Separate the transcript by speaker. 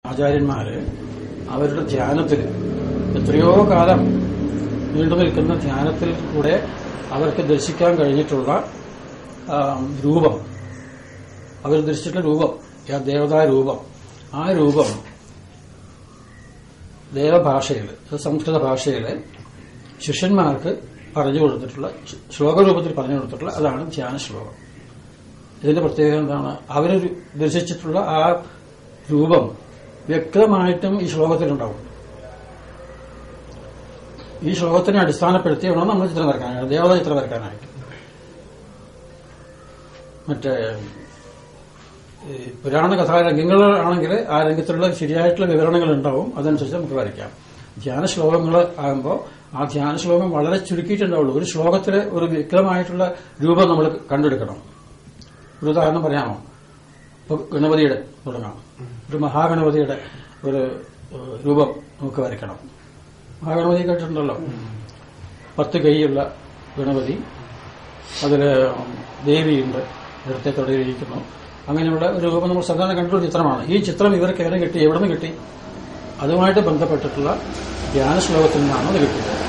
Speaker 1: ആചാര്യന്മാര് അവരുടെ ധ്യാനത്തിൽ എത്രയോ കാലം നീണ്ടു നിൽക്കുന്ന ധ്യാനത്തിൽ കൂടെ അവർക്ക് ദർശിക്കാൻ കഴിഞ്ഞിട്ടുള്ള ആ, രൂപം അവർ ദർശിച്ചിട്ടുള്ള രൂപം ആ ദേവതാ രൂപം ആ രൂപം ദേവഭാഷയിൽ അത് സംസ്കൃത ഭാഷയിൽ ശിഷ്യന്മാർക്ക് പറഞ്ഞു കൊടുത്തിട്ടുള്ള ശ്ലോകരൂപത്തിൽ പറഞ്ഞു കൊടുത്തിട്ടുള്ള അതാണ് ധ്യാന ശ്ലോകം ഇതിന്റെ പ്രത്യേകത എന്താണ് അവർ ദർശിച്ചിട്ടുള്ള ആ രൂപം വ്യക്തമായിട്ടും ഈ ശ്ലോകത്തിലുണ്ടാവും ഈ ശ്ലോകത്തിനെ അടിസ്ഥാനപ്പെടുത്തി വേണം നമ്മൾ ചിത്രം വരക്കാനായിട്ട് ദേവത ചിത്രം വരക്കാനായിട്ട് മറ്റേ ഈ പുരാണ കഥാരംഗങ്ങളാണെങ്കിൽ ആ രംഗത്തിലുള്ള ശരിയായിട്ടുള്ള വിവരണങ്ങൾ ഉണ്ടാവും അതനുസരിച്ച് നമുക്ക് വരയ്ക്കാം ധ്യാന ശ്ലോകങ്ങൾ ആകുമ്പോൾ ആ ധ്യാന ശ്ലോകം വളരെ ചുരുക്കിയിട്ടുണ്ടാവുള്ളൂ ഒരു ശ്ലോകത്തിലെ ഒരു വ്യക്തമായിട്ടുള്ള രൂപം നമ്മൾ കണ്ടെടുക്കണം ഒരു ഉദാഹരണം പറയാമോ ഇപ്പൊ ഗണപതിയുടെ തുടങ്ങാം ഒരു മഹാഗണപതിയുടെ ഒരു ഏഹ്, രൂപം നമുക്ക് വരയ്ക്കണം മഹാഗണപതി കേട്ടിട്ടുണ്ടല്ലോ പത്ത് കൈയുള്ള ഗണപതി അതില് ദേവിയുണ്ട് നേരത്തെ തൊടയിരിക്കുന്നു അങ്ങനെയുള്ള ഒരു രൂപം നമ്മൾ സാധാരണ കണ്ടൊരു ചിത്രമാണ് ഈ ചിത്രം ഇവർക്ക് എവിടെ കിട്ടി എവിടെ നിന്ന് കിട്ടി അതുമായിട്ട് ബന്ധപ്പെട്ടിട്ടുള്ള ധ്യാന ശ്ലോകത്തിൽ നിന്നാണ് അത് കിട്ടിയത്